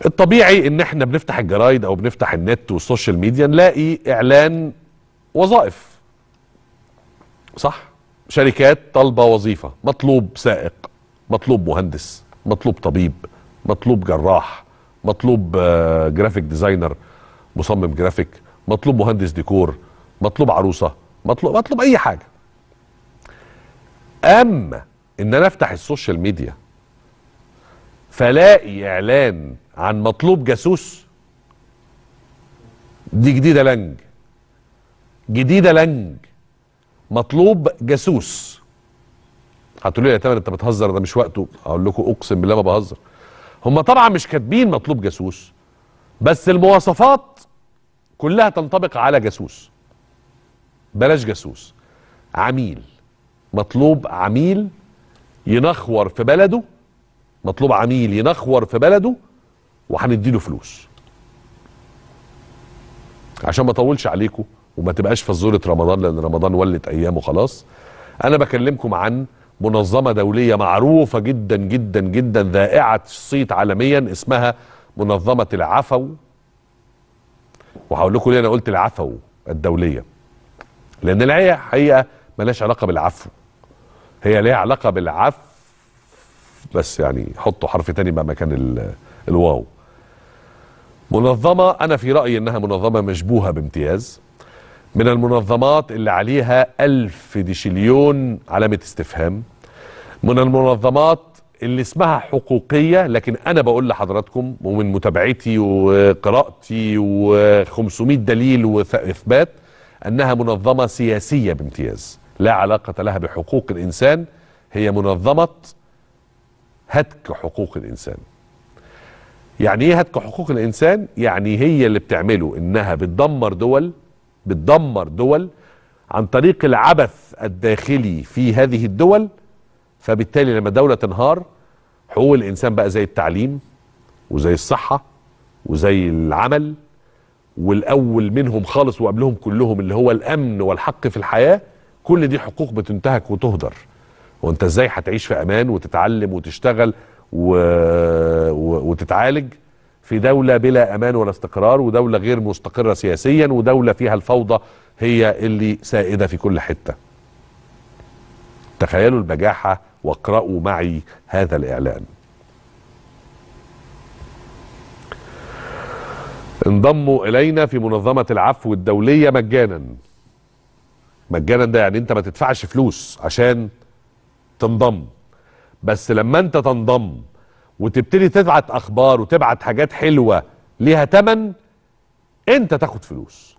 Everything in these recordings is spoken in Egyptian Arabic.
الطبيعي ان احنا بنفتح الجرايد او بنفتح النت والسوشيال ميديا نلاقي اعلان وظائف صح شركات طالبه وظيفه مطلوب سائق مطلوب مهندس مطلوب طبيب مطلوب جراح مطلوب آه، جرافيك ديزاينر مصمم جرافيك مطلوب مهندس ديكور مطلوب عروسه مطلوب مطلوب اي حاجه اما ان انا افتح السوشيال ميديا فلاقي اعلان عن مطلوب جاسوس دي جديده لنج جديده لنج مطلوب جاسوس هتقولوا لي يا تامر انت بتهزر ده مش وقته اقول لكم اقسم بالله ما بهزر هم طبعا مش كاتبين مطلوب جاسوس بس المواصفات كلها تنطبق على جاسوس بلاش جاسوس عميل مطلوب عميل ينخور في بلده مطلوب عميل ينخور في بلده وهنديله فلوس عشان ما اطولش عليكم وما تبقاش فزوره رمضان لان رمضان ولت ايامه خلاص انا بكلمكم عن منظمه دوليه معروفه جدا جدا جدا ذائعه الصيت عالميا اسمها منظمه العفو وهقول لكم ليه انا قلت العفو الدوليه لان الحقيقه حقيقه ملهاش علاقه بالعفو هي ليها علاقه بالعف بس يعني حطوا حرف تاني بقى مكان ال- الواو منظمه انا في رايي انها منظمه مشبوهه بامتياز من المنظمات اللي عليها ألف ديشليون علامة استفهام من المنظمات اللي اسمها حقوقية لكن أنا بقول لحضراتكم ومن متابعتي وقراءتي و500 دليل وإثبات أنها منظمة سياسية بامتياز لا علاقة لها بحقوق الإنسان هي منظمة هتك حقوق الإنسان يعني ايه هتك حقوق الانسان يعني هي اللي بتعمله انها بتدمر دول بتدمر دول عن طريق العبث الداخلي في هذه الدول فبالتالي لما دولة تنهار حقوق الانسان بقى زي التعليم وزي الصحة وزي العمل والاول منهم خالص وقبلهم كلهم اللي هو الامن والحق في الحياة كل دي حقوق بتنتهك وتهدر وانت ازاي هتعيش في امان وتتعلم وتشتغل و... و... وتتعالج في دولة بلا امان ولا استقرار ودولة غير مستقرة سياسيا ودولة فيها الفوضى هي اللي سائدة في كل حتة تخيلوا البجاحة واقرأوا معي هذا الاعلان انضموا الينا في منظمة العفو الدولية مجانا مجانا ده يعني انت ما تدفعش فلوس عشان تنضم بس لما انت تنضم وتبتدي تبعت اخبار وتبعت حاجات حلوه ليها تمن انت تاخد فلوس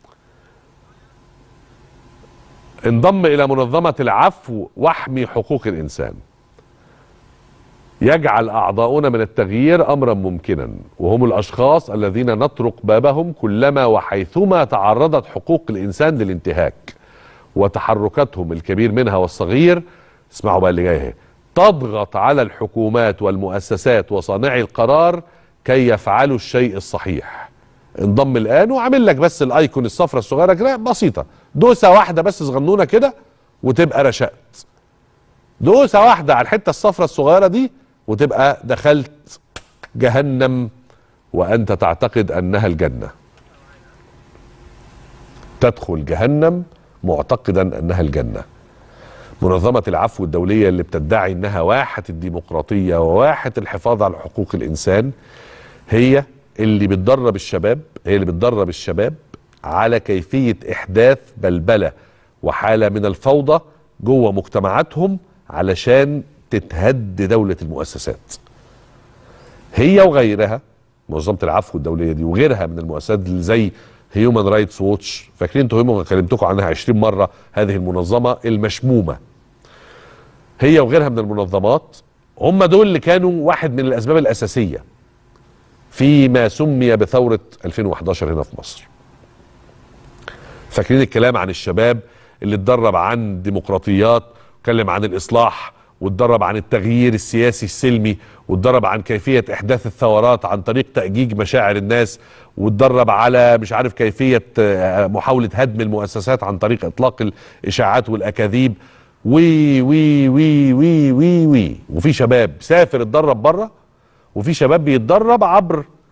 انضم الى منظمه العفو واحمي حقوق الانسان يجعل اعضاؤنا من التغيير امرا ممكنا وهم الاشخاص الذين نطرق بابهم كلما وحيثما تعرضت حقوق الانسان للانتهاك وتحركاتهم الكبير منها والصغير اسمعوا بقى اللي جاي اهي تضغط على الحكومات والمؤسسات وصانعي القرار كي يفعلوا الشيء الصحيح انضم الان وعامل لك بس الايكون الصفرة الصغيره كده بسيطه دوسه واحده بس صغنونه كده وتبقى رشقت دوسه واحده على الحته الصفرة الصغيره دي وتبقى دخلت جهنم وانت تعتقد انها الجنه تدخل جهنم معتقدا انها الجنه منظمة العفو الدولية اللي بتدعي انها واحة الديمقراطية وواحة الحفاظ على حقوق الانسان هي اللي بتدرب الشباب هي اللي بتدرب الشباب على كيفية احداث بلبلة وحالة من الفوضى جوه مجتمعاتهم علشان تتهد دولة المؤسسات هي وغيرها منظمة العفو الدولية دي وغيرها من المؤسسات اللي زي هيومن رايتس ووتش فاكرين انتوا هيومن كلمتكم عنها 20 مرة هذه المنظمة المشمومة هي وغيرها من المنظمات هم دول اللي كانوا واحد من الاسباب الاساسية فيما سمي بثورة 2011 هنا في مصر فاكرين الكلام عن الشباب اللي اتدرب عن ديمقراطيات اتكلم عن الاصلاح واتدرب عن التغيير السياسي السلمي واتدرب عن كيفية احداث الثورات عن طريق تأجيج مشاعر الناس واتدرب على مش عارف كيفية آه، محاولة هدم المؤسسات عن طريق اطلاق الاشاعات والاكاذيب وي وي وي وي وي وي وفي شباب سافر اتدرب بره وفي شباب بيتدرب عبر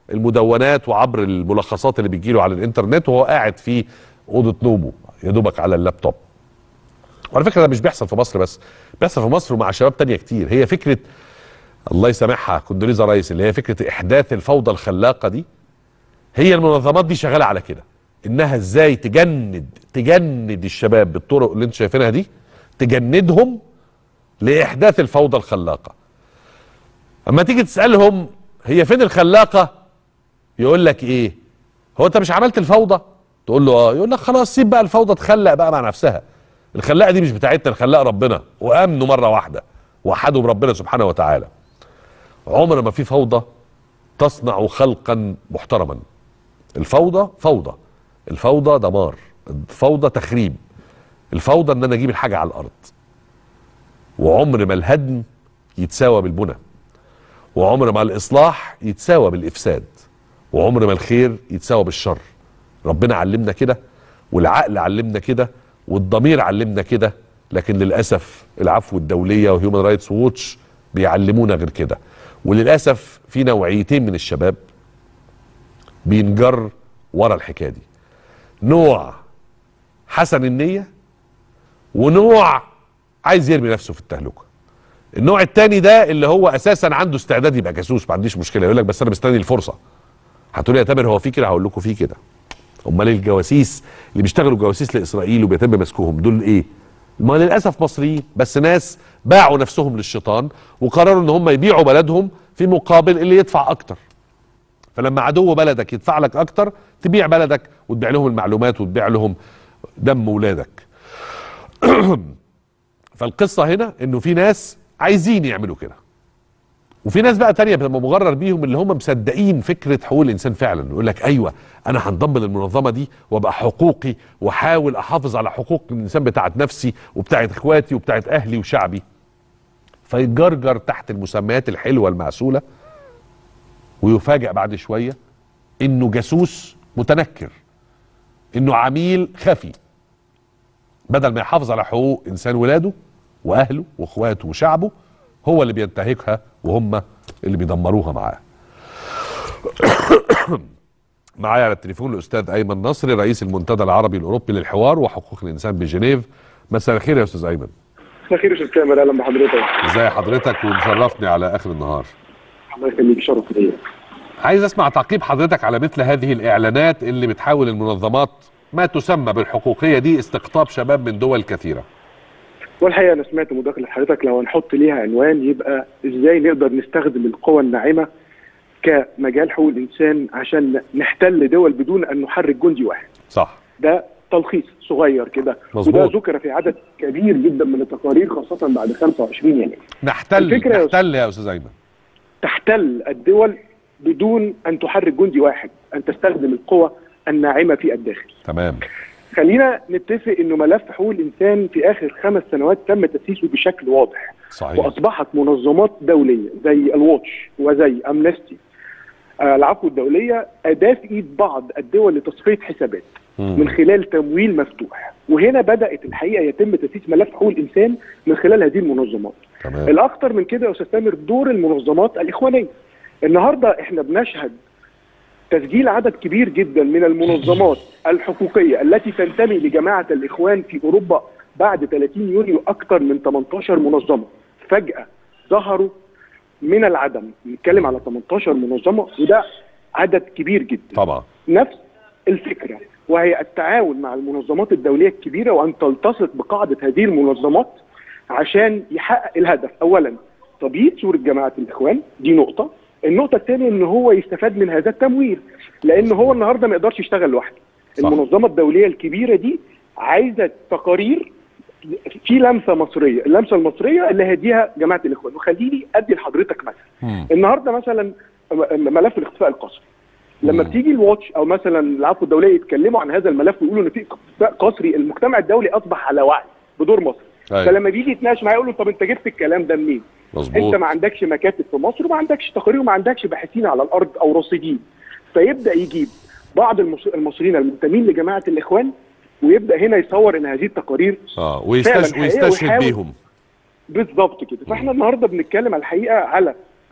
المدونات وعبر الملخصات اللي بتجيله على الانترنت وهو قاعد في اوضه نومه يا دوبك على اللابتوب وعلى فكره ده مش بيحصل في مصر بس بيحصل في مصر ومع شباب تانية كتير هي فكره الله يسامحها كوندوليزا رايس اللي هي فكره احداث الفوضى الخلاقه دي هي المنظمات دي شغاله على كده انها ازاي تجند تجند الشباب بالطرق اللي انتوا شايفينها دي تجندهم لاحداث الفوضى الخلاقه اما تيجي تسالهم هي فين الخلاقه يقول لك ايه هو انت مش عملت الفوضى تقول له اه يقول لك خلاص سيب بقى الفوضى تخلق بقى مع نفسها الخلاقه دي مش بتاعتنا الخلاق ربنا وامنوا مره واحده وحدوا بربنا سبحانه وتعالى عمر ما في فوضى تصنع خلقا محترما الفوضى فوضى الفوضى دمار الفوضى تخريب الفوضى ان انا اجيب الحاجه على الارض وعمر ما الهدم يتساوى بالبنى وعمر ما الاصلاح يتساوى بالافساد وعمر ما الخير يتساوى بالشر ربنا علمنا كده والعقل علمنا كده والضمير علمنا كده لكن للاسف العفو الدوليه وهيومن رايتس ووتش بيعلمونا غير كده وللاسف في نوعيتين من الشباب بينجر ورا الحكايه دي نوع حسن النيه ونوع عايز يرمي نفسه في التهلكه النوع التاني ده اللي هو اساسا عنده استعداد يبقى جاسوس ما عنديش مشكله يقول لك بس انا مستني الفرصه هتقولي يا تامر هو في كده هقول لكم في كده امال الجواسيس اللي بيشتغلوا جواسيس لاسرائيل وبيتم مسكوهم دول ايه ما للاسف مصريين بس ناس باعوا نفسهم للشيطان وقرروا ان هم يبيعوا بلدهم في مقابل اللي يدفع اكتر فلما عدو بلدك يدفع لك اكتر تبيع بلدك وتبيع لهم المعلومات وتبيع لهم دم ولادك فالقصة هنا انه في ناس عايزين يعملوا كده وفي ناس بقى تانية بتبقى مغرر بيهم اللي هم مصدقين فكرة حقوق الانسان فعلا يقول لك ايوه انا هنضم للمنظمة دي وابقى حقوقي واحاول احافظ على حقوق الانسان بتاعت نفسي وبتاعت اخواتي وبتاعت اهلي وشعبي فيتجرجر تحت المسميات الحلوة المعسولة ويفاجأ بعد شوية انه جاسوس متنكر انه عميل خفي بدل ما يحافظ على حقوق انسان ولاده واهله واخواته وشعبه هو اللي بينتهكها وهم اللي بيدمروها معاه معايا على التليفون الاستاذ ايمن نصري رئيس المنتدى العربي الاوروبي للحوار وحقوق الانسان بجنيف مساء الخير يا استاذ ايمن مساء الخير يا استاذ كامل اهلا بحضرتك ازي حضرتك ومشرفني على اخر النهار الله يخليك شرف ليا عايز اسمع تعقيب حضرتك على مثل هذه الاعلانات اللي بتحاول المنظمات ما تسمى بالحقوقيه دي استقطاب شباب من دول كثيره والحقيقه انا سمعت مداخله حضرتك لو هنحط ليها عنوان يبقى ازاي نقدر نستخدم القوى الناعمه كمجال حقوق الانسان عشان نحتل دول بدون ان نحرك جندي واحد صح ده تلخيص صغير كده مظبوط. وده ذكر في عدد كبير جدا من التقارير خاصه بعد 25 يناير نحتل الفكرة يا نحتل يا استاذ ايمن تحتل الدول بدون ان تحرك جندي واحد ان تستخدم القوى الناعمه في الداخل تمام خلينا نتفق انه ملف حقوق الانسان في اخر خمس سنوات تم تاسيسه بشكل واضح صحيح واصبحت منظمات دوليه زي الواتش وزي امنستي آه، العفو الدوليه اداه في ايد بعض الدول لتصفيه حسابات مم. من خلال تمويل مفتوح وهنا بدات الحقيقه يتم تاسيس ملف حقوق الانسان من خلال هذه المنظمات تمام الاخطر من كده يا استاذ تامر دور المنظمات الاخوانيه النهارده احنا بنشهد تسجيل عدد كبير جدا من المنظمات الحقوقيه التي تنتمي لجماعه الاخوان في اوروبا بعد 30 يونيو اكثر من 18 منظمه فجاه ظهروا من العدم نتكلم على 18 منظمه وده عدد كبير جدا طبعا نفس الفكره وهي التعاون مع المنظمات الدوليه الكبيره وان تلتصق بقاعده هذه المنظمات عشان يحقق الهدف اولا تبييض صوره جماعه الاخوان دي نقطه النقطه الثانيه ان هو يستفاد من هذا التمويل لان هو النهارده ما يقدرش يشتغل لوحده صح. المنظمه الدوليه الكبيره دي عايزه تقارير في لمسه مصريه اللمسه المصريه اللي هديها جماعه الاخوان وخليني ادي لحضرتك مثلا مم. النهارده مثلا م- ملف الاختفاء القسري لما مم. بتيجي الواتش او مثلا العفو الدوليه يتكلموا عن هذا الملف ويقولوا ان في اختفاء قسري المجتمع الدولي اصبح على وعي بدور مصر أيوة. فلما بيجي يتناقش معاه يقول له طب انت جبت الكلام ده منين؟ مظبوط انت ما عندكش مكاتب في مصر وما عندكش تقارير وما عندكش باحثين على الارض او رصيدين فيبدا يجيب بعض المص- المصريين المنتمين لجماعه الاخوان ويبدا هنا يصور ان هذه التقارير اه ويستش... فعلاً حقيقة ويستشهد ويحاول- بيهم بالظبط كده فاحنا النهارده بنتكلم على الحقيقه على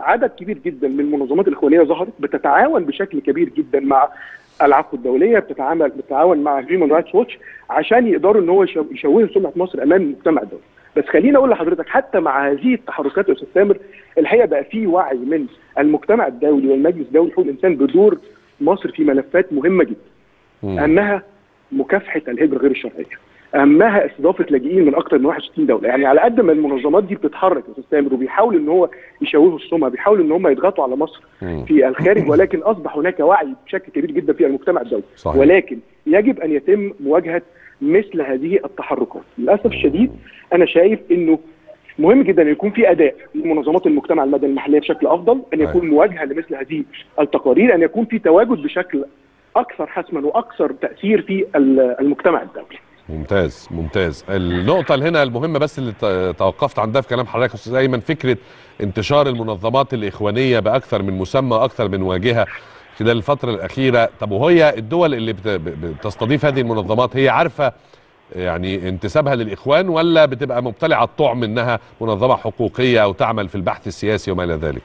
عدد كبير جدا من المنظمات الاخوانيه ظهرت بتتعاون بشكل كبير جدا مع العفو الدوليه بتتعامل بتتعاون مع هيومن رايتس ووتش عشان يقدروا ان هو يشو- يشوهوا سمعه مصر امام المجتمع الدولي بس خليني اقول لحضرتك حتى مع هذه التحركات يا استاذ سامر الحقيقه بقى في وعي من المجتمع الدولي والمجلس الدولي لحقوق الانسان بدور مصر في ملفات مهمه جدا مم. اهمها مكافحه الهجره غير الشرعيه اهمها استضافه لاجئين من اكثر من 61 دوله يعني على قد ما المنظمات دي بتتحرك يا استاذ سامر وبيحاولوا ان هو يشوهوا السمعه بيحاولوا ان هم يضغطوا على مصر مم. في الخارج ولكن اصبح هناك وعي بشكل كبير جدا في المجتمع الدولي صحيح. ولكن يجب ان يتم مواجهه مثل هذه التحركات للاسف الشديد انا شايف انه مهم جدا ان يكون في اداء لمنظمات المجتمع المدني المحليه بشكل افضل ان يكون مواجهه لمثل هذه التقارير ان يكون في تواجد بشكل اكثر حسما واكثر تاثير في ال- المجتمع الدولي ممتاز ممتاز النقطة اللي هنا المهمة بس اللي ت- توقفت عندها في كلام حضرتك يا أستاذ أيمن فكرة انتشار المنظمات الإخوانية بأكثر من مسمى وأكثر من واجهة خلال الفترة الأخيرة طب وهي الدول اللي بت- ب- بتستضيف هذه المنظمات هي عارفة يعني انتسابها للإخوان ولا بتبقى مبتلعة الطعم إنها منظمة حقوقية أو تعمل في البحث السياسي وما إلى ذلك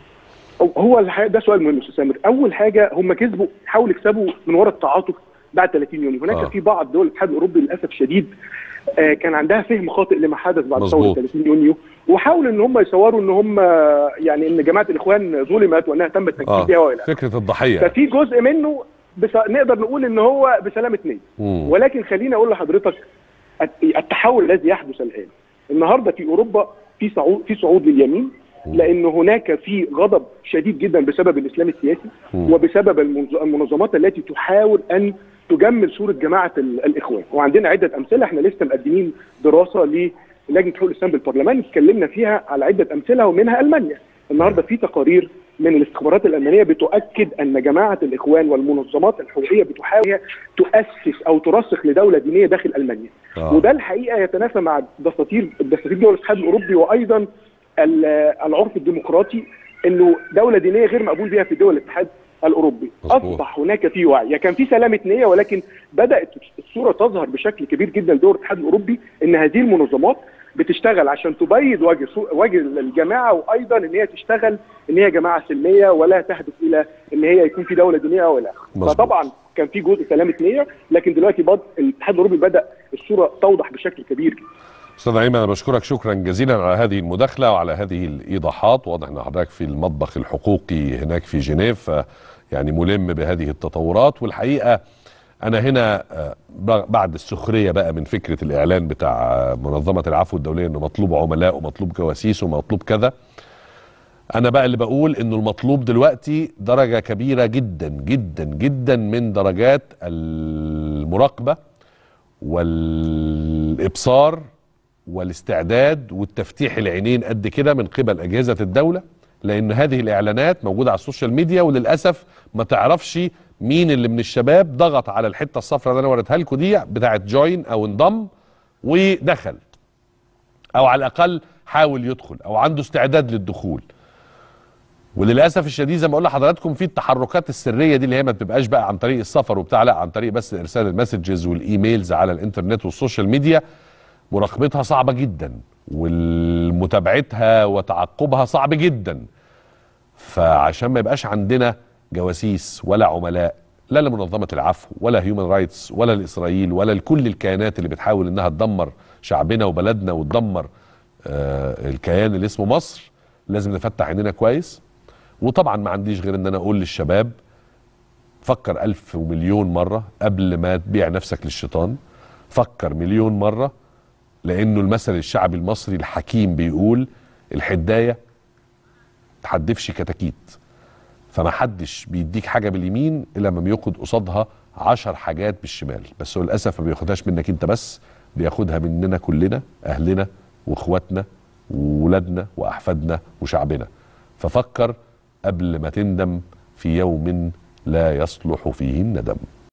هو الحقيقة ده سؤال مهم يا استاذ سامر اول حاجه هم كسبوا حاولوا يكسبوا من وراء التعاطف بعد 30 يونيو هناك آه. في بعض دول الاتحاد الاوروبي للاسف الشديد آه، كان عندها فهم خاطئ لما حدث بعد ثوره مظبوط. 30 يونيو وحاولوا ان هم يصوروا ان هم آه، يعني ان جماعه الاخوان ظلمت وانها تم التنكيل آه بها والى آخره. فكرة الضحية ففي جزء منه بس نقدر نقول ان هو بسلامه نيه مم. ولكن خليني اقول لحضرتك الت- التحول الذي يحدث الان النهارده في اوروبا في صعود في صعود لليمين لان هناك في غضب شديد جدا بسبب الاسلام السياسي مم. وبسبب المنظ- المنظمات التي تحاول ان تجمل صوره جماعه ال- الاخوان وعندنا عده امثله احنا لسه مقدمين دراسه للجنه حقوق الانسان بالبرلمان اتكلمنا فيها على عده امثله ومنها المانيا النهارده في تقارير من الاستخبارات الالمانيه بتؤكد ان جماعه الاخوان والمنظمات الحقوقيه بتحاول تؤسس او ترسخ لدوله دينيه داخل المانيا آه. وده الحقيقه يتنافى مع دساتير دساتير دول الاتحاد الاوروبي وايضا ال- العرف الديمقراطي انه دوله دينيه غير مقبول بها في دول الاتحاد الاوروبي مظبوط. اصبح هناك في وعي يعني كان في سلامه نيه ولكن بدات الصوره تظهر بشكل كبير جدا لدول الاتحاد الاوروبي ان هذه المنظمات بتشتغل عشان تبيض وجه سو- وجه الجماعه وايضا ان هي تشتغل ان هي جماعه سلميه ولا تهدف الى ان هي يكون في دوله دينيه او الى اخره مظبوط. فطبعا كان في جزء سلامه نيه لكن دلوقتي بد... الاتحاد الاوروبي بدا الصوره توضح بشكل كبير جدا استاذ ايمن انا بشكرك شكرا جزيلا على هذه المداخله وعلى هذه الايضاحات واضح ان حضرتك في المطبخ الحقوقي هناك في جنيف ف- يعني ملم بهذه التطورات والحقيقه انا هنا آه، ب- بعد السخريه بقى من فكره الاعلان بتاع آه، منظمه العفو الدوليه انه مطلوب عملاء ومطلوب جواسيس ومطلوب كذا انا بقى اللي بقول انه المطلوب دلوقتي درجه كبيره جدا جدا جدا من درجات المراقبه والابصار والاستعداد والتفتيح العينين قد كده من قبل اجهزه الدوله لان هذه الاعلانات موجوده على السوشيال ميديا وللاسف ما تعرفش مين اللي من الشباب ضغط على الحته الصفراء اللي انا وريتها لكم دي بتاعه جوين او انضم ودخل او على الاقل حاول يدخل او عنده استعداد للدخول وللاسف الشديد زي ما اقول لحضراتكم في التحركات السريه دي اللي هي ما بتبقاش بقى عن طريق السفر وبتاع لا عن طريق بس ارسال المسجز والايميلز على الانترنت والسوشيال ميديا مراقبتها صعبه جدا ومتابعتها وتعقبها صعب جدا فعشان ما يبقاش عندنا جواسيس ولا عملاء لا لمنظمه العفو ولا هيومن رايتس ولا لاسرائيل ولا لكل الكيانات اللي بتحاول انها تدمر شعبنا وبلدنا وتدمر آه الكيان اللي اسمه مصر لازم نفتح عينينا كويس وطبعا ما عنديش غير ان انا اقول للشباب فكر ألف ومليون مرة قبل ما تبيع نفسك للشيطان فكر مليون مرة لأنه المثل الشعبي المصري الحكيم بيقول الحداية تحدفش كتاكيت فما حدش بيديك حاجة باليمين إلا لما بياخد قصادها عشر حاجات بالشمال بس هو للأسف ما بياخدهاش منك أنت بس بياخدها مننا كلنا أهلنا وإخواتنا وولادنا وأحفادنا وشعبنا ففكر قبل ما تندم في يوم لا يصلح فيه الندم